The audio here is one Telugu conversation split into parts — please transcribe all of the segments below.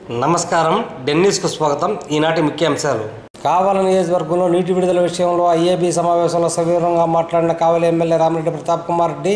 నమస్కారం డెన్నిస్కు స్వాగతం ఈనాటి ముఖ్యాంశాలు కావల నియోజకవర్గంలో నీటి విడుదల విషయంలో ఐఏబీ సమావేశంలో సవివరంగా మాట్లాడిన కావలి ఎమ్మెల్యే రామిరెడ్డి ప్రతాప్ కుమార్ రెడ్డి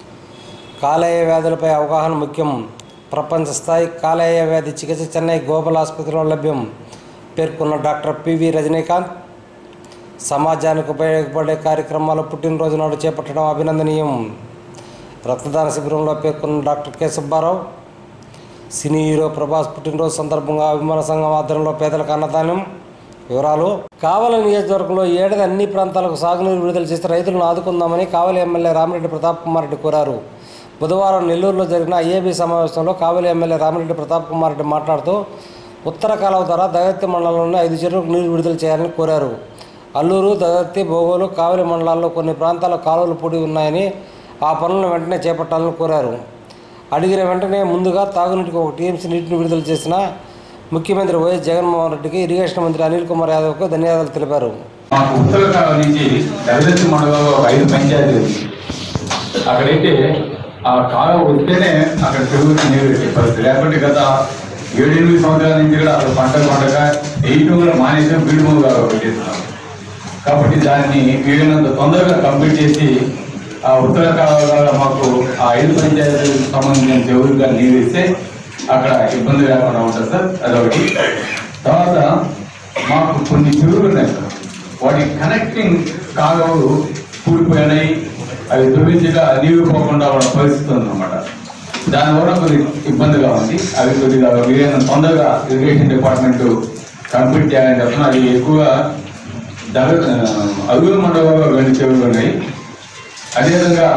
కాలేయ వ్యాధులపై అవగాహన ముఖ్యం ప్రపంచ స్థాయి కాలేయ వ్యాధి చికిత్స చెన్నై గోపాల్ ఆసుపత్రిలో లభ్యం పేర్కొన్న డాక్టర్ పివి రజనీకాంత్ సమాజానికి ఉపయోగపడే కార్యక్రమాలు పుట్టినరోజు నాడు చేపట్టడం అభినందనీయం రక్తదాన శిబిరంలో పేర్కొన్న doctor K Subbarao cine hero Prabhas పుట్టినరోజు సందర్భంగా అభిమాన సంఘం ఆధ్వర్యంలో పేదలకు అన్నదానం వివరాలు కావలి నియోజకవర్గంలో ఏడాది అన్ని ప్రాంతాలకు సాగునీరు విడుదల చేసి రైతులను ఆదుకుందామని కావలి ఎమ్మెల్యే రామిరెడ్డి ప్రతాప్ కుమార్ రెడ్డి కోరారు బుధవారం నెల్లూరులో జరిగిన ఐఏబీ సమావేశంలో కావలి ఎమ్మెల్యే రామిరెడ్డి ప్రతాప్ కుమార్ రెడ్డి మాట్లాడుతూ ఉత్తర కాలువ ద్వారా దగత్తి మండలంలోని ఐదు చెరువులకు నీరు విడుదల చేయాలని కోరారు అల్లూరు దగత్తి బోగోలు కావలి మండలాల్లో కొన్ని ప్రాంతాల్లో కాలువలు పొడి ఉన్నాయని ఆ పనులను వెంటనే చేపట్టాలని కోరారు అడిగిన వెంటనే ముందుగా తాగునీటికి ఒక టీఎంసీ నీటిని విడుదల చేసిన ముఖ్యమంత్రి వైఎస్ జగన్మోహన్ రెడ్డికి ఇరిగేషన్ మంత్రి అనిల్ కుమార్ యాదవ్కు ధన్యవాదాలు తెలిపారు మాకు ఉత్తర కాలం నుంచి దళిత మండలంలో ఒక ఐదు పంచాయతీలు ఉంది. అక్కడైతే ఆ కాలం వస్తేనే అక్కడ చెరువుకి నీరు పెట్టే పరిస్థితి లేకపోతే గత ఏడెనిమిది సంవత్సరాల నుంచి కూడా అసలు పంట పండగ వేయటం కూడా మానేసాం బీడుమూలు పెట్టేస్తున్నాం కాబట్టి దాన్ని వీలైనంత తొందరగా కంప్లీట్ చేసి ఆ ఉత్తర కాలంలో మాకు ఆ ఐదు పంచాయతీలకు సంబంధించిన చెరువులుగా నీరు ఇస్తే అక్కడ ఇబ్బంది లేకుండా ఉంటుంది సార్ అదొకటి తర్వాత మాకు కొన్ని చెరువులు ఉన్నాయి సార్ వాటి కనెక్టింగ్ కాలువలు కూలిపోయినాయి అవి దుర్వించగా నీరు పోకుండా ఉన్న పరిస్థితి ఉందన్నమాట దానివల్ల కొద్ది ఇబ్బందిగా ఉంది అవి కొద్దిగా వీలైనంత తొందరగా ఇరిగేషన్ డిపార్ట్మెంట్ కంప్లీట్ చేయాలని చెప్తున్నా అవి ఎక్కువగా దగ అరుగుల మండలంలో రెండు చెరువులు ఉన్నాయి అదేవిధంగా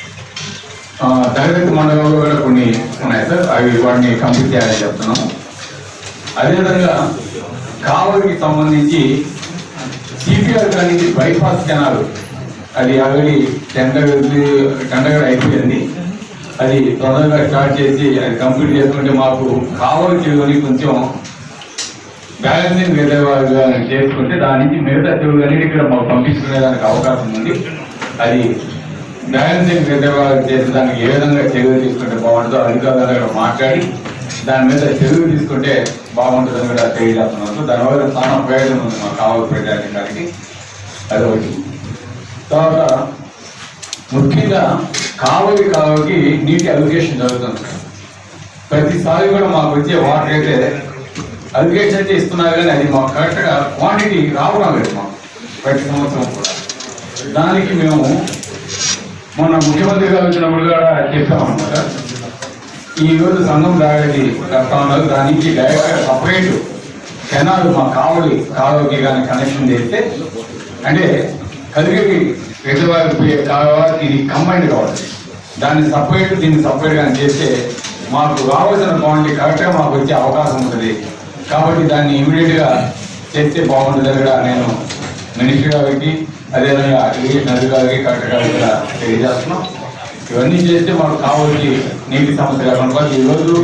ఆ, దగదత్తి మండలంలో కూడా కొన్ని ఉన్నాయి సార్ అవి వాటిని కంప్లీట్ చేయాలని చెప్తున్నాము అదేవిధంగా కావలికి సంబంధించి సిపిఆర్ కానీ బైపాస్ కెనాల్ అది ఆల్రెడీ టెండర్ టెండర్ అయిపోయింది అది తొందరగా స్టార్ట్ చేసి అది కంప్లీట్ చేసుకుంటే మాకు కావలి చెరువుని కొంచెం బ్యాలెన్సింగ్ వేరేవారుగా చేసుకుంటే దాని నుంచి మిగతా చెరువులు అన్నిటి కూడా మాకు పంపించుకునేదానికి అవకాశం ఉంది అది బ్యాలెన్సింగ్ వేరేవారు చేసేదానికి ఏ విధంగా చర్యలు తీసుకుంటే బాగుంటుందో అధికారుల దగ్గర మాట్లాడి దాని మీద చర్యలు తీసుకుంటే బాగుంటుందని కూడా తెలియజేస్తున్నాను సో దానివల్ల చాలా ప్రయోజనం ఉంది మాకు కావాలి పెట్టడానికి అది ఒకటి తర్వాత ముఖ్యంగా కావలి కావలికి నీటి అలిగేషన్ జరుగుతుంది ప్రతిసారి కూడా మాకు వచ్చే వాటర్ అయితే అలిగేషన్ అయితే ఇస్తున్నారు కానీ అది మాకు కరెక్ట్గా క్వాంటిటీ రావడం లేదు మాకు ప్రతి సంవత్సరం కూడా దానికి మేము మొన్న ముఖ్యమంత్రి గారు వచ్చినప్పుడు కూడా చెప్పామన్నమాట ఈ రోజు సంఘం దాడి కడతా ఉన్నారు దాని నుంచి డైరెక్ట్గా సపరేట్ కెనాల్ మా కావలి కాలువకి కానీ కనెక్షన్ చేస్తే అంటే కలిగి రిజర్వాయర్ కాలువ ఇది కంబైండ్ కావాలి దాన్ని సపరేట్ దీన్ని సపరేట్ కానీ చేస్తే మాకు రావాల్సిన క్వాంటిటీ కరెక్ట్గా మాకు వచ్చే అవకాశం ఉంటుంది కాబట్టి దాన్ని ఇమీడియట్ గా చేస్తే బాగుంటుంది కూడా నేను మినిస్టర్ గారికి అదేవిధంగా ఇరిగేషన్ అధికారికి కలెక్టర్ గారికి కూడా తెలియజేస్తున్నాం ఇవన్నీ చేస్తే మాకు కావాల్సి నీటి సమస్య లేకుండా పోతే ఈరోజు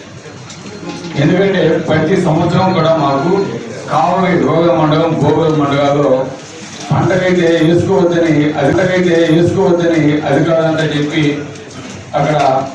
ఎందుకంటే ప్రతి సంవత్సరం కూడా మాకు కావలి రోగ మండలం గోగుల మండలాల్లో పంటకైతే వేసుకోవద్దని అధికారైతే వేసుకోవద్దని అధికారులంతా చెప్పి అక్కడ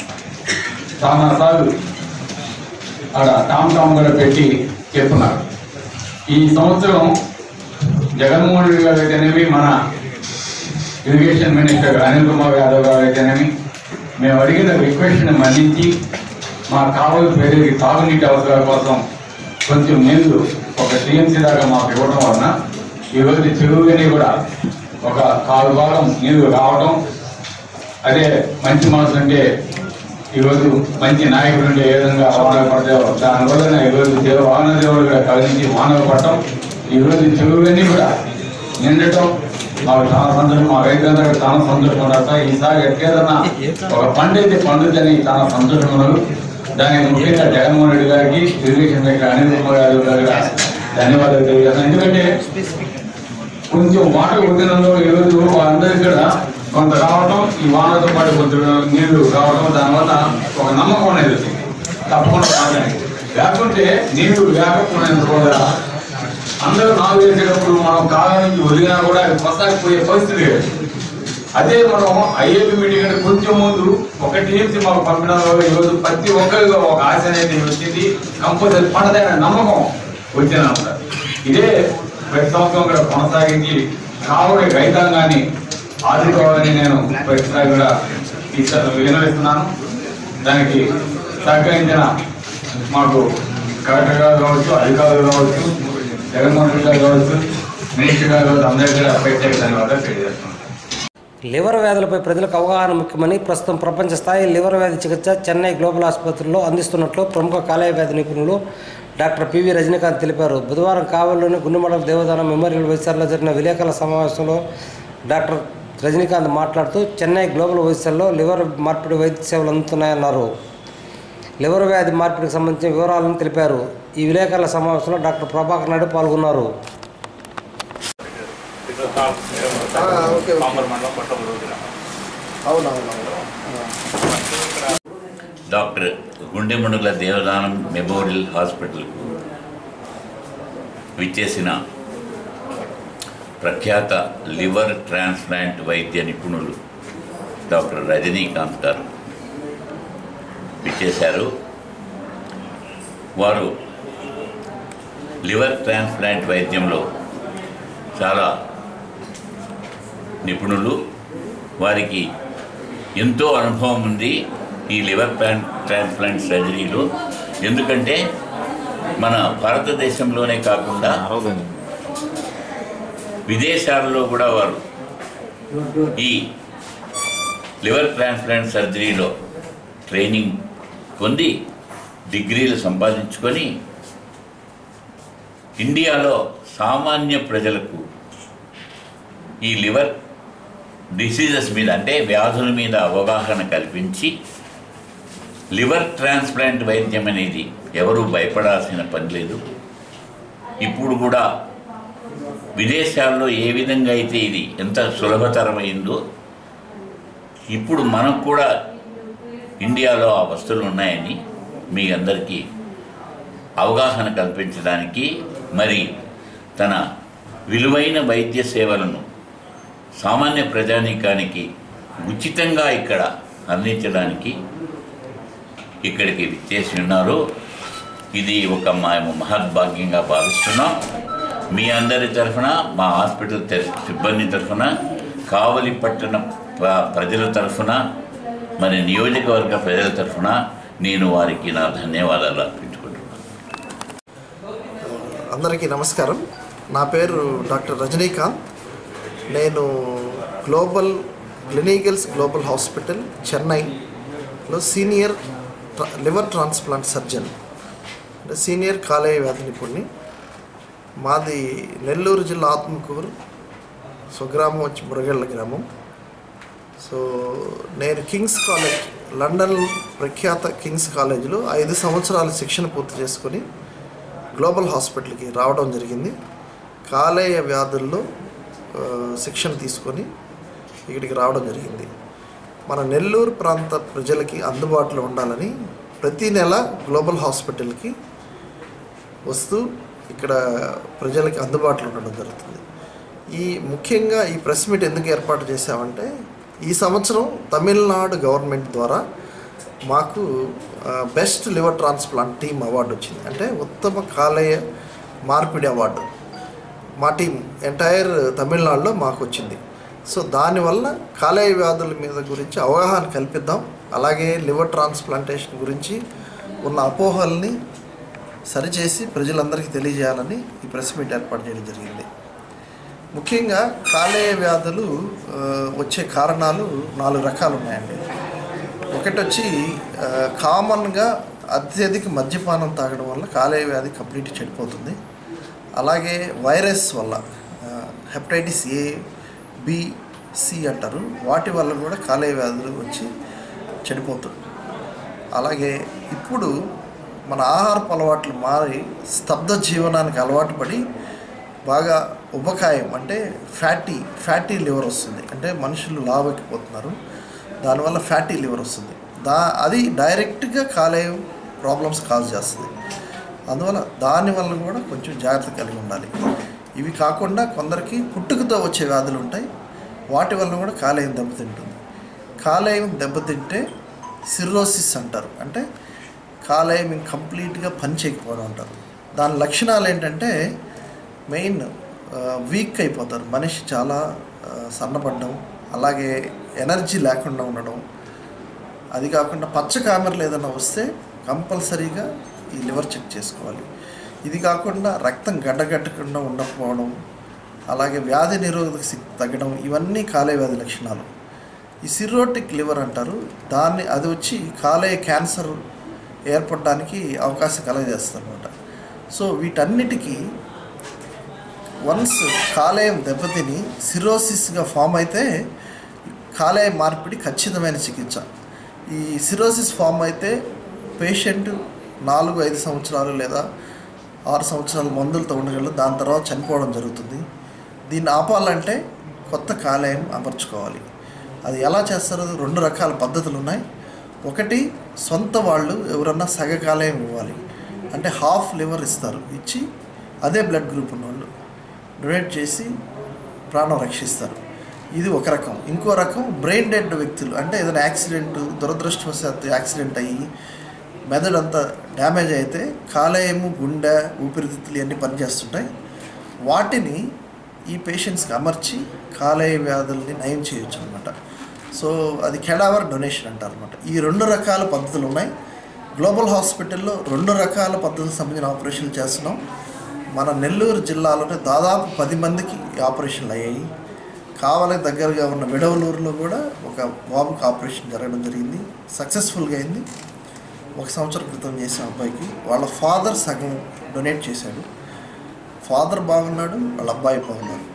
చాలా సార్లు అక్కడ టామ్ టామ్ కూడా పెట్టి చెప్తున్నారు ఈ సంవత్సరం జగన్మోహన్ రెడ్డి గారు అయితేనేమి మన ఇరిగేషన్ మినిస్టర్ అనిల్ కుమార్ యాదవ్ గారు అయితేనేమి మేము అడిగిన రిక్వెస్ట్ని మన్నించి మా కావలి పేరుకి తాగునీటి అవసరాల కోసం కొంచెం నీళ్లు ఒక టీఎంసీ దాకా మాకు ఇవ్వడం వలన ఈరోజు చెరువులని కూడా ఒక కాలు భాగం నీళ్లు రావడం అదే మంచి మనసు అంటే ఈరోజు మంచి నాయకులు ఉంటే ఏ విధంగా వానలు పడతాయో దానివల్ల ఈరోజు దేవ వానదేవుడు కూడా కలిగించి వానలు పడటం ఈరోజు చెరువులన్నీ కూడా నిండటం మాకు చాలా సంతోషం మా రైతులందరూ చాలా సంతోషం ఉన్నారు సార్ ఈసారి ఎట్లేదన్నా ఒక పండు అయితే పండుదని చాలా సంతోషం ఉన్నారు దానికి ముఖ్యంగా జగన్మోహన్ రెడ్డి గారికి ఇరిగేషన్ దగ్గర అనిల్ కుమార్ యాదవ్ గారు కూడా ధన్యవాదాలు తెలియజేస్తున్నాను ఎందుకంటే కొంచెం వాటర్ ఉద్యమంలో ఈరోజు వాళ్ళందరికీ కూడా కొంత రావటం ఈ వానతో పాటు కొంచెం నీళ్లు రావటం దానివల్ల ఒక నమ్మకం అనేది వచ్చింది తప్పకుండా రావడానికి లేకుంటే నీళ్లు లేకపోయినందుకు కూడా అందరూ నాలుగు వేసేటప్పుడు మనం కాలం నుంచి వదిలినా కూడా అది కొత్తకి పోయే పరిస్థితి లేదు అదే మనం ఐఏపీ మీటింగ్ అంటే కొంచెం ముందు ఒక టీఎంసీ మాకు పంపిన ఈరోజు ప్రతి ఒక్కరికి ఒక ఆశ అనేది వచ్చింది కంపల్సరీ పండదైన నమ్మకం వచ్చిందన్నమాట ఇదే ప్రతి సంవత్సరం కూడా కొనసాగించి కావుడి రైతాంగాన్ని ఆదుకోవాలని నేను ప్రతిసారి కూడా ఈ- విన్నవిస్తున్నాను దానికి సహకరించిన మాకు కలెక్టర్ గారు కావచ్చు అధికారులు కావచ్చు జగన్మోహన్ రెడ్డి గారు కావచ్చు మినిస్టర్ గారు కావచ్చు అందరికీ కూడా ప్రత్యేక ధన్యవాదాలు తెలియజేస్తున్నాను లివర్ వ్యాధులపై ప్రజలకు అవగాహన ముఖ్యమని ప్రస్తుతం ప్రపంచ స్థాయి లివర్ వ్యాధి చికిత్స చెన్నై గ్లోబల్ ఆసుపత్రిలో అందిస్తున్నట్లు ప్రముఖ కాలేయ వ్యాధి నిపుణులు డాక్టర్ పివి రజనీకాంత్ తెలిపారు బుధవారం కావలిలోని గుండుమడల దేవదానం మెమోరియల్ వైద్యశాలలో జరిగిన విలేకరుల సమావేశంలో డాక్టర్ రజనీకాంత్ మాట్లాడుతూ చెన్నై గ్లోబల్ వైద్యశాలలో లివర్ మార్పిడి వైద్య సేవలు అందుతున్నాయన్నారు లివర్ వ్యాధి మార్పిడికి సంబంధించిన వివరాలను తెలిపారు ఈ విలేకరుల సమావేశంలో డాక్టర్ ప్రభాకర్ నాయుడు పాల్గొన్నారు ఓకే ఓకే అవునవునవును డాక్టర్ గుండెముడుగుల దేవదానం మెమోరియల్ హాస్పిటల్కు విచ్చేసిన ప్రఖ్యాత లివర్ ట్రాన్స్ప్లాంట్ వైద్య నిపుణులు డాక్టర్ రజనీకాంత్ గారు విచ్చేశారు వారు లివర్ ట్రాన్స్ప్లాంట్ వైద్యంలో చాలా నిపుణులు వారికి ఎంతో అనుభవం ఉంది ఈ లివర్ ప్లాన్ ట్రాన్స్ప్లాంట్ సర్జరీలో ఎందుకంటే మన భారతదేశంలోనే కాకుండా విదేశాలలో కూడా వారు ఈ లివర్ ట్రాన్స్ప్లాంట్ సర్జరీలో ట్రైనింగ్ పొంది డిగ్రీలు సంపాదించుకొని ఇండియాలో సామాన్య ప్రజలకు ఈ లివర్ డిసీజెస్ మీద అంటే వ్యాధుల మీద అవగాహన కల్పించి లివర్ ట్రాన్స్ప్లాంట్ వైద్యం అనేది ఎవరు భయపడాల్సిన పని లేదు ఇప్పుడు కూడా విదేశాల్లో ఏ విధంగా అయితే ఇది ఎంత సులభతరమైందో ఇప్పుడు మనకు కూడా ఇండియాలో ఆ వస్తువులు ఉన్నాయని మీ అందరికీ అవగాహన కల్పించడానికి మరి తన విలువైన వైద్య సేవలను సామాన్య ప్రజానీకానికి ఉచితంగా ఇక్కడ అందించడానికి ఇక్కడికి విచ్చేసి ఉన్నారు ఇది ఒక మేము మహద్భాగ్యంగా భావిస్తున్నాం మీ అందరి తరఫున మా హాస్పిటల్ తె- సిబ్బంది తరఫున కావలి పట్టణ ప్ర- ప్రజల తరఫున మరి నియోజకవర్గ ప్రజల తరఫున నేను వారికి నా ధన్యవాదాలు అర్పించుకుంటున్నాను అందరికీ నమస్కారం నా పేరు డాక్టర్ రజనీకాంత్ నేను గ్లోబల్ క్లినికల్స్ గ్లోబల్ హాస్పిటల్ చెన్నైలో సీనియర్ ట్ర- లివర్ ట్రాన్స్ప్లాంట్ సర్జన్ అంటే సీనియర్ కాలేయ వ్యాధి నిపుణుని మాది నెల్లూరు జిల్లా ఆత్మకూరు స్వగ్రామం వచ్చి మురగళ్ళ గ్రామం సో నేను కింగ్స్ కాలేజ్ లండన్ ప్రఖ్యాత కింగ్స్ కాలేజీలో ఐదు సంవత్సరాల శిక్షణ పూర్తి చేసుకొని గ్లోబల్ హాస్పిటల్కి రావడం జరిగింది కాలేయ వ్యాధుల్లో ఆ, శిక్షణ తీసుకొని ఇక్కడికి రావడం జరిగింది మన నెల్లూరు ప్రాంత ప్రజలకి అందుబాటులో ఉండాలని ప్రతి నెల గ్లోబల్ హాస్పిటల్కి వస్తూ ఇక్కడ ప్రజలకి అందుబాటులో ఉండడం జరుగుతుంది ఈ ముఖ్యంగా ఈ ప్రెస్ మీట్ ఎందుకు ఏర్పాటు చేశామంటే ఈ సంవత్సరం తమిళనాడు గవర్నమెంట్ ద్వారా మాకు best liver transplant team award వచ్చింది అంటే ఉత్తమ కాలేయ మార్పిడి అవార్డు మా టీం ఎంటైర్ తమిళనాడులో మాకు వచ్చింది సో దానివల్ల కాలేయ వ్యాధుల మీద గురించి అవగాహన కల్పిద్దాం అలాగే లివర్ ట్రాన్స్ప్లాంటేషన్ గురించి ఉన్న అపోహల్ని సరిచేసి ప్రజలందరికీ తెలియజేయాలని ఈ ప్రెస్ మీట్ ఏర్పాటు చేయడం జరిగింది ముఖ్యంగా కాలేయ వ్యాధులు ఆ, వచ్చే కారణాలు నాలుగు రకాలు ఉన్నాయండి ఒకటి వచ్చి ఆ, కామన్గా అత్యధిక మద్యపానం తాగడం వల్ల కాలేయ వ్యాధి కంప్లీట్ చెడిపోతుంది అలాగే వైరస్ వల్ల ఆ, హెపటైటిస్ ఏ బి సి అంటారు వాటి వల్ల కూడా కాలేయ వ్యాధులు వచ్చి చెడిపోతుంది అలాగే ఇప్పుడు మన ఆహారపు అలవాట్లు మారి స్తబ్ద జీవనానికి అలవాటు పడి బాగా ఉబకాయం అంటే ఫ్యాటీ ఫ్యాటీ లివర్ వస్తుంది అంటే మనుషులు లావెక్కిపోతున్నారు దానివల్ల ఫ్యాటీ లివర్ వస్తుంది దా అది డైరెక్ట్గా కాలేయం ప్రాబ్లమ్స్ కాజ్ చేస్తుంది అందువల్ల దానివల్ల కూడా కొంచెం జాగ్రత్త కలిగి ఉండాలి ఇవి కాకుండా కొందరికి పుట్టుకతో వచ్చే వ్యాధులు ఉంటాయి వాటి వల్ల కూడా కాలేయం దెబ్బతింటుంది కాలేయం దెబ్బతింటే సిర్రోసిస్ అంటారు అంటే కాలేయం ఇంక కంప్లీట్గా పని చేయకపోవడం అంటారు దాని లక్షణాలు ఏంటంటే మెయిన్ వీక్ అయిపోతారు మనిషి చాలా ఆ, సన్నపడడం అలాగే ఎనర్జీ లేకుండా ఉండడం అది కాకుండా పచ్చ కామెరలు ఏదైనా వస్తే కంపల్సరీగా ఈ లివర్ చెక్ చేసుకోవాలి ఇది కాకుండా రక్తం గడ్డగట్టకుండా ఉండకపోవడం అలాగే వ్యాధి నిరోధక శక్తి తగ్గడం ఇవన్నీ కాలేయ వ్యాధి లక్షణాలు ఈ సిర్రోటిక్ లివర్ అంటారు దాన్ని అది వచ్చి కాలేయ క్యాన్సర్ ఏర్పడడానికి అవకాశం కలగజేస్తుంది అనమాట సో వీటన్నిటికీ వన్స్ కాలేయం దెబ్బతిని సిరోసిస్గా ఫామ్ అయితే కాలేయ మార్పిడి ఖచ్చితమైన చికిత్స ఈ సిరోసిస్ ఫామ్ అయితే పేషెంట్ నాలుగు ఐదు సంవత్సరాలు లేదా ఆరు సంవత్సరాల మందులతో ఉండగలరు దాని తర్వాత చనిపోవడం జరుగుతుంది దీన్ని ఆపాలంటే కొత్త కాలేయం అమర్చుకోవాలి అది ఎలా చేస్తారో రెండు రకాల పద్ధతులు ఉన్నాయి ఒకటి సొంత వాళ్ళు ఎవరన్నా సగ కాలేయం ఇవ్వాలి అంటే హాఫ్ లివర్ ఇస్తారు ఇచ్చి అదే బ్లడ్ గ్రూప్ ఉన్నవాళ్ళు డొనేట్ చేసి ప్రాణం రక్షిస్తారు ఇది ఒక రకం ఇంకో రకం బ్రెయిన్ డెడ్ వ్యక్తులు అంటే ఏదైనా యాక్సిడెంట్ దురదృష్టవశాత్తు యాక్సిడెంట్ అయ్యి మెదడు అంతా డ్యామేజ్ అయితే కాలేయము గుండె ఊపిరితిత్తులు ఇవన్నీ పనిచేస్తుంటాయి వాటిని ఈ పేషెంట్స్కి అమర్చి కాలేయ వ్యాధుల్ని నయం చేయొచ్చు అనమాట సో అది కెడావర్ డొనేషన్ అంటారు అనమాట ఈ రెండు రకాల పద్ధతులు ఉన్నాయి గ్లోబల్ హాస్పిటల్లో రెండు రకాల పద్ధతులకు సంబంధించిన ఆపరేషన్లు చేస్తున్నాం మన నెల్లూరు జిల్లాలోనే దాదాపు పది మందికి ఈ ఆపరేషన్లు అయ్యాయి కావలి దగ్గరగా ఉన్న విడవలూరులో కూడా ఒక బాబుకి ఆపరేషన్ జరగడం జరిగింది సక్సెస్ఫుల్గా అయింది ఒక సంవత్సరం క్రితం చేసిన అబ్బాయికి వాళ్ళ ఫాదర్ సగం డొనేట్ చేశాడు ఫాదర్ బాగున్నాడు వాళ్ళ అబ్బాయి బాగున్నాడు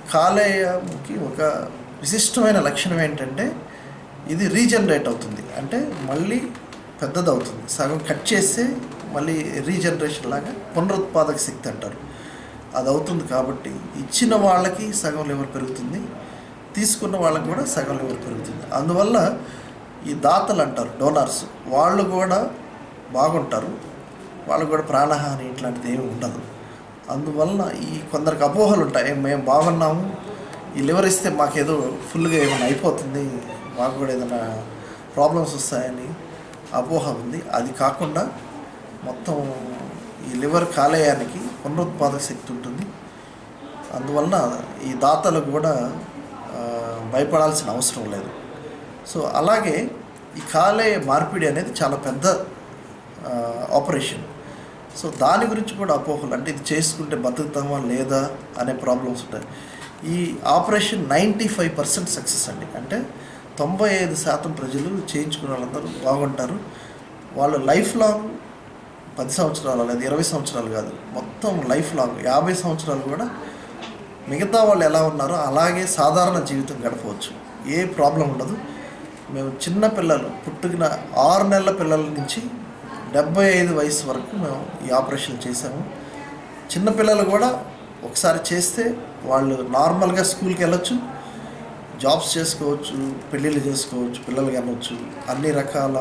కాలేయకి ఒక విశిష్టమైన లక్షణం ఏంటంటే ఇది రీజనరేట్ అవుతుంది అంటే మళ్ళీ పెద్దదవుతుంది సగం కట్ చేస్తే మళ్ళీ రీజనరేషన్ లాగా పునరుత్పాదక శక్తి అంటారు అది అవుతుంది కాబట్టి ఇచ్చిన వాళ్ళకి సగం లివర్ పెరుగుతుంది తీసుకున్న వాళ్ళకి కూడా సగం లివర్ పెరుగుతుంది అందువల్ల ఈ దాతలు అంటారు డోనార్స్ వాళ్ళు కూడా బాగుంటారు వాళ్ళకు కూడా ప్రాణహాని ఇట్లాంటిది ఏమి ఉండదు అందువలన ఈ కొందరికి అపోహలు ఉంటాయి మేము బాగున్నాము ఈ లివర్ ఇస్తే మాకేదో ఫుల్గా ఏమైనా అయిపోతుంది మాకు కూడా ఏదైనా ప్రాబ్లమ్స్ వస్తాయని అపోహ ఉంది అది కాకుండా మొత్తం ఈ లివర్ కాలేయానికి పునరుత్పాదక శక్తి ఉంటుంది అందువలన ఈ దాతలు కూడా ఆ, భయపడాల్సిన అవసరం లేదు సో అలాగే ఈ కాలేయ మార్పిడి అనేది చాలా పెద్ద ఆ, ఆపరేషన్ సో దాని గురించి కూడా అపోహలు అంటే ఇది చేసుకుంటే బతుకుతామా లేదా అనే ప్రాబ్లమ్స్ ఉంటాయి ఈ operation ninety five percent success అండి అంటే తొంభై ఐదు శాతం ప్రజలు చేయించుకున్న వాళ్ళందరూ బాగుంటారు వాళ్ళు లైఫ్ లాంగ్ పది సంవత్సరాలు లేదా ఇరవై సంవత్సరాలు కాదు మొత్తం లైఫ్ లాంగ్ యాభై సంవత్సరాలు కూడా మిగతా వాళ్ళు ఎలా ఉన్నారో అలాగే సాధారణ జీవితం గడపవచ్చు ఏ ప్రాబ్లం ఉండదు మేము చిన్న పిల్లలు పుట్టుకిన ఆరు నెలల పిల్లల నుంచి డెబ్బై ఐదు వయసు వరకు మేము ఈ ఆపరేషన్ చేసాము చిన్నపిల్లలు కూడా ఒకసారి చేస్తే వాళ్ళు నార్మల్గా స్కూల్కి వెళ్ళొచ్చు జాబ్స్ చేసుకోవచ్చు పెళ్ళిళ్ళు చేసుకోవచ్చు పిల్లలు కనవచ్చు అన్ని రకాల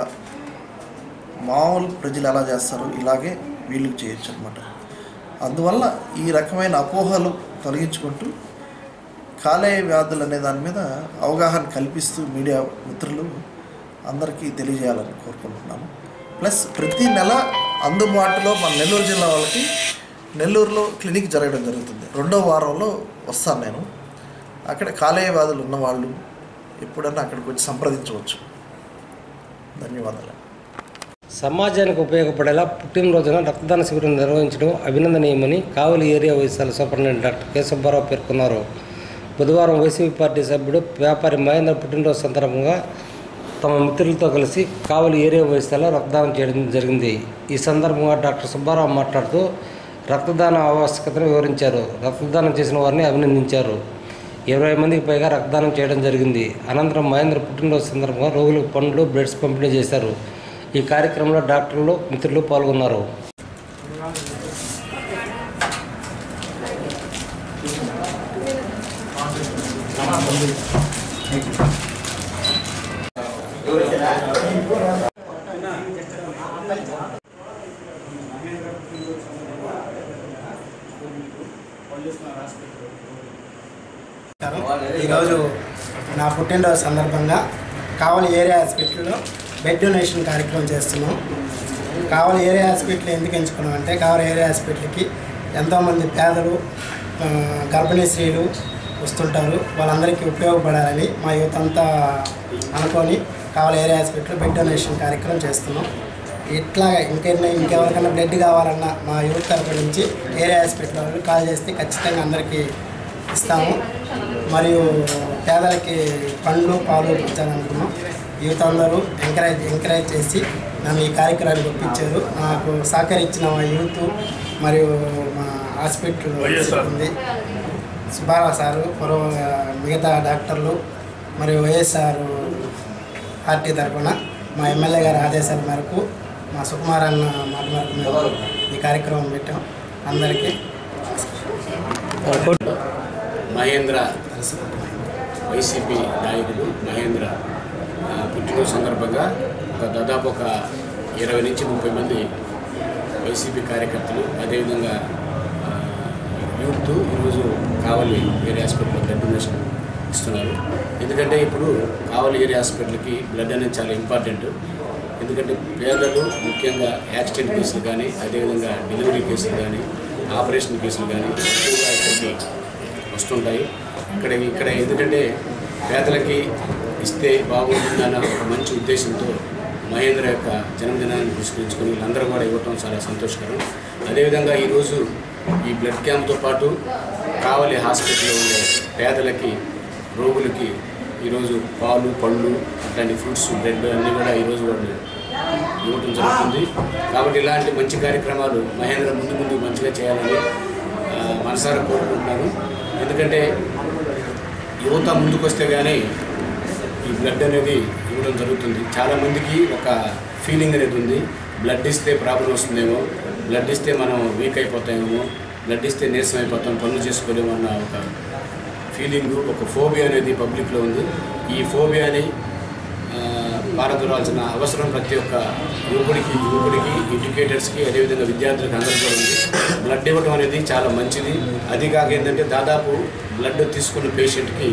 మామూలు ప్రజలు ఎలా చేస్తారో ఇలాగే వీళ్ళు చేయొచ్చు అనమాట అందువల్ల ఈ రకమైన అపోహలు తొలగించుకుంటూ కాలేయ వ్యాధులు అనే దాని మీద అవగాహన కల్పిస్తూ మీడియా మిత్రులు అందరికీ తెలియజేయాలని కోరుకుంటున్నాను ప్లస్ ప్రతి నెల అందుబాటులో మన నెల్లూరు జిల్లా వాళ్ళకి నెల్లూరులో క్లినిక్ జరగడం జరుగుతుంది రెండో వారంలో వస్తాను నేను అక్కడ కాలేయ వ్యాధులు ఉన్నవాళ్ళు ఎప్పుడన్నా అక్కడికి వచ్చి సంప్రదించవచ్చు ధన్యవాదాలు సమాజానికి ఉపయోగపడేలా పుట్టినరోజున రక్తదాన శిబిరం నిర్వహించడం అభినందనీయమని కావలి ఏరియా వైద్యశాల సూపరింటెండెంట్ డాక్టర్ కె సుబ్బారావు పేర్కొన్నారు బుధవారం వైసీపీ పార్టీ సభ్యుడు వ్యాపారి మహేంద్ర పుట్టినరోజు సందర్భంగా తమ మిత్రులతో కలిసి కావలి ఏరియా వైద్యశాల రక్తదానం చేయడం జరిగింది ఈ సందర్భంగా డాక్టర్ సుబ్బారావు మాట్లాడుతూ రక్తదాన ఆవశ్యకతను వివరించారు రక్తదానం చేసిన వారిని అభినందించారు ఇరవై మందికి పైగా రక్తదానం చేయడం జరిగింది అనంతరం మహేంద్ర పుట్టినరోజు సందర్భంగా రోగులకు పండ్లు బ్లడ్స్ పంపిణీ చేశారు ఈ కార్యక్రమంలో డాక్టర్లు మిత్రులు పాల్గొన్నారు ఈరోజు నా పుట్టినరోజు సందర్భంగా కావలి ఏరియా హాస్పిటల్లో బెడ్ డొనేషన్ కార్యక్రమం చేస్తున్నాం కావలి ఏరియా హాస్పిటల్ ఎందుకు ఎంచుకున్నాం అంటే కావలి ఏరియా హాస్పిటల్కి ఎంతోమంది పేదలు ఆ, గర్భిణీ స్త్రీలు వస్తుంటారు వాళ్ళందరికీ ఉపయోగపడాలని మా యువత అంతా అనుకొని Kavali area hospital bed donation కార్యక్రమం చేస్తున్నాం ఇట్లా ఇంకెన్ని ఇంకెవరికైనా బ్లడ్ కావాలన్నా మా యూత్ తరపు నుంచి ఏరియా హాస్పిటల్ వాళ్ళు కాల్ చేస్తే ఖచ్చితంగా అందరికీ ఇస్తాము మరియు పేదలకి పండ్లు పాలు ఇచ్చాలనుకున్నాం యూత్ అందరూ ఎంకరేజ్ ఎంకరేజ్ చేసి నన్ను ఈ కార్యక్రమానికి ఒప్పించారు నాకు సహకరించిన మా యూత్ మరియు మా హాస్పిటల్ ఉంది సుబ్బారావు సారు మరో మిగతా డాక్టర్లు మరియు వైఎస్ఆర్ పార్టీ తరఫున మా ఎమ్మెల్యే గారి ఆదేశాల మేరకు మా సుకుమార్ అన్న మాట మేరకు మేము ఈ కార్యక్రమం పెట్టాం అందరికీ మహేంద్ర వైసీపీ నాయకుడు మహేంద్ర ఆ, పుట్టినరోజు సందర్భంగా ఒక దాదాపు ఒక ఇరవై నుంచి ముప్పై మంది వైసీపీ కార్యకర్తలు అదేవిధంగా ఆ, యూత్ ఈరోజు కావలి ఏరియా హాస్పిటల్లో బ్లడ్ డొనేషన్ ఇస్తున్నారు ఎందుకంటే ఇప్పుడు కావలి ఏరియా హాస్పిటల్కి బ్లడ్ అనేది చాలా ఇంపార్టెంట్ ఎందుకంటే పేదలు ముఖ్యంగా యాక్సిడెంట్ కేసులు కానీ అదేవిధంగా డెలివరీ కేసులు కానీ ఆపరేషన్ కేసులు కానీ ఎక్కువగా ఇక్కడికి వస్తుంటాయి ఇక్కడ ఇక్కడ ఎందుకంటే పేదలకి ఇస్తే బాగుంటుందన్న ఒక మంచి ఉద్దేశంతో మహేంద్ర యొక్క జన్మదినాన్ని పురస్కరించుకొని వీళ్ళందరూ కూడా ఇవ్వటం చాలా సంతోషకరం అదేవిధంగా ఈరోజు ఈ బ్లడ్ క్యాంప్తో పాటు కావలి హాస్పిటల్లో ఉండే పేదలకి రోగులకి ఈరోజు పాలు పళ్ళు అట్లాంటి ఫ్రూట్స్ బ్రెడ్ అన్నీ కూడా ఈరోజు వాళ్ళు ఇవ్వటం జరుగుతుంది కాబట్టి ఇలాంటి మంచి కార్యక్రమాలు మహేంద్ర ముందు ముందు మంచిగా చేయాలని ఆ, మనసారా కోరుకుంటున్నాను ఎందుకంటే యువత ముందుకు వస్తే కానీ ఈ బ్లడ్ అనేది ఇవ్వడం జరుగుతుంది చాలామందికి ఒక ఫీలింగ్ అనేది ఉంది బ్లడ్ ఇస్తే ప్రాబ్లం వస్తుందేమో బ్లడ్ ఇస్తే మనం వీక్ అయిపోతామేమో బ్లడ్ ఇస్తే నీరసం అయిపోతాం పనులు చేసుకోలేము అన్న ఒక ఫీలింగ్ ఒక ఫోబియా అనేది పబ్లిక్లో ఉంది ఈ ఫోబియాని ఆ, పారదోరాల్సిన అవసరం ప్రతి ఒక్క యువకుడికి యువకుడికి ఎడ్యుకేటర్స్కి అదేవిధంగా విద్యార్థులకు అందరికీ కూడా ఉంది బ్లడ్ ఇవ్వడం అనేది చాలా మంచిది అది కాక ఏంటంటే దాదాపు బ్లడ్ తీసుకున్న పేషెంట్కి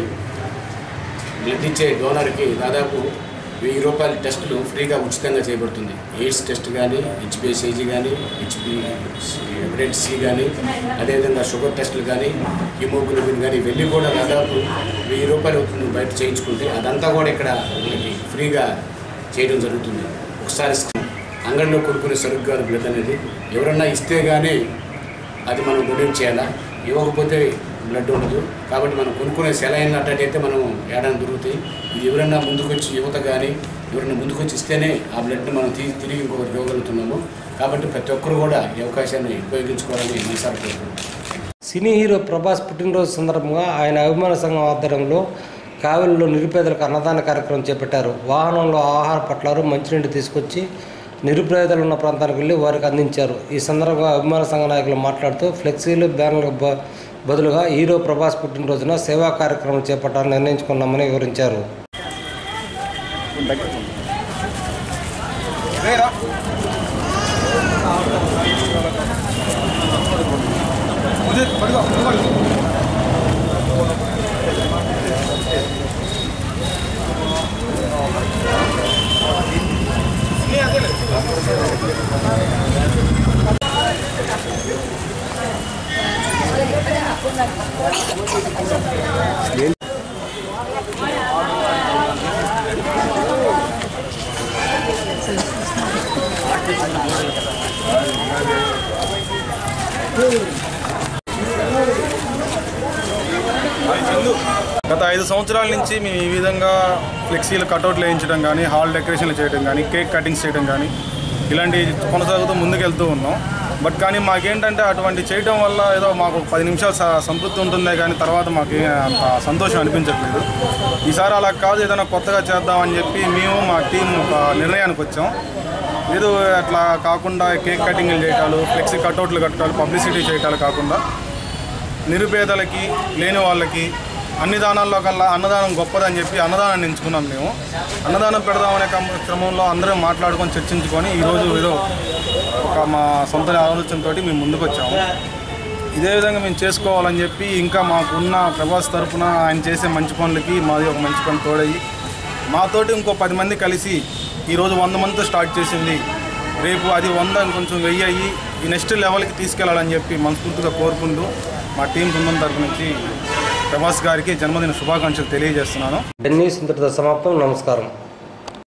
బ్లడ్ ఇచ్చే డోనర్కి దాదాపు వెయ్యి రూపాయల టెస్టులు ఫ్రీగా ఉచితంగా చేయబడుతుంది ఎయిడ్స్ టెస్ట్ కానీ హెచ్పిఎస్ఐజీ కానీ హెచ్పి హెపటైటిస్ సి కానీ అదేవిధంగా షుగర్ టెస్టులు కానీ హిమోగ్లోబిన్ కానీ వెళ్ళి కూడా దాదాపు వెయ్యి రూపాయలు అవుతుంది బయట చేయించుకుంటే అదంతా కూడా ఇక్కడ మనకి ఫ్రీగా చేయడం జరుగుతుంది ఒకసారి అంగడిలో కొనుక్కునే సరుకు కాదు బ్లడ్ అనేది ఎవరన్నా ఇస్తే కానీ అది మనం డొనేట్ చేయాలా ఇవ్వకపోతే బ్లడ్ ఉండదు కాబట్టి మనం కొనుక్కునే సెలైన్ అట్టయితే మనం ఏడాది దొరుకుతాయి ఇది ఎవరైనా ముందుకొచ్చి యువత కానీ ఎవరైనా ముందుకొచ్చి ఇస్తేనే ఆ బ్లడ్ని మనం తీ తిరిగి ఇంకొకరికి ఇవ్వగలుగుతున్నాము కాబట్టి ప్రతి ఒక్కరు కూడా ఈ అవకాశాన్ని ఉపయోగించుకోవాలని మనసారి కోరుకుంటున్నాను సినీ హీరో ప్రభాస్ పుట్టినరోజు సందర్భంగా ఆయన అభిమాన సంఘం ఆధ్వర్యంలో కావలిలో నిరుపేదలకు అన్నదాన కార్యక్రమం చేపట్టారు వాహనంలో ఆహార పట్లాలు మంచినీళ్ళు తీసుకొచ్చి నిరుపేదలు ఉన్న ప్రాంతానికి వెళ్ళి వారికి అందించారు ఈ సందర్భంగా అభిమాన సంఘ నాయకులు మాట్లాడుతూ ఫ్లెక్సీలు బ్యానర్లకు బ- బదులుగా హీరో ప్రభాస్ పుట్టినరోజున సేవా కార్యక్రమం చేపట్టాలని నిర్ణయించుకున్నామని వివరించారు గత ఐదు సంవత్సరాల నుంచి మేము ఈ విధంగా ఫ్లెక్సీలు కటౌట్లు వేయించడం కానీ హాల్ డెకరేషన్లు చేయడం కానీ కేక్ కటింగ్స్ చేయడం కానీ ఇలాంటి కొనసాగుతూ ముందుకెళ్తూ ఉన్నాం బట్ కానీ మాకేంటంటే అటువంటి చేయడం వల్ల ఏదో మాకు ఒక పది నిమిషాలు స- సంతృప్తి ఉంటుందే కానీ తర్వాత మాకు అంత సంతోషం అనిపించట్లేదు ఈసారి అలా కాదు ఏదైనా కొత్తగా చేద్దామని చెప్పి మేము మా టీం ఒక నిర్ణయానికి వచ్చాం ఏదో అట్లా కాకుండా కేక్ కటింగ్లు చేయటాలు ఫ్లెక్సీ కటౌట్లు కట్టాలు పబ్లిసిటీ చేయటాలు కాకుండా నిరుపేదలకి లేని వాళ్ళకి అన్ని దానాల్లో కల్లా అన్నదానం గొప్పదని చెప్పి అన్నదానాన్ని ఎంచుకున్నాం మేము అన్నదానం పెడదామనే క్రమ- క్రమంలో అందరం మాట్లాడుకొని చర్చించుకొని ఈరోజు ఏదో ఒక మా సొంత ఆలోచనతోటి మేము ముందుకు వచ్చాము ఇదే విధంగా మేము చేసుకోవాలని చెప్పి ఇంకా మాకున్న ప్రభాస్ తరపున ఆయన చేసే మంచి పనులకి మాది ఒక మంచి పని తోడయ్యి మాతోటి ఇంకో పది మంది కలిసి ఈరోజు వంద మందితో స్టార్ట్ చేసింది రేపు అది వంద ఇంకొంచెం వెయ్యి అయ్యి ఈ నెక్స్ట్ లెవెల్కి తీసుకెళ్లాలని చెప్పి మనస్ఫూర్తిగా కోరుకుంటూ మా టీం బృందం తరపు నుంచి ప్రభాస్ గారికి జన్మదిన శుభాకాంక్షలు తెలియజేస్తున్నాను టెన్నిస్ ఇంతటితో సమాప్తం నమస్కారం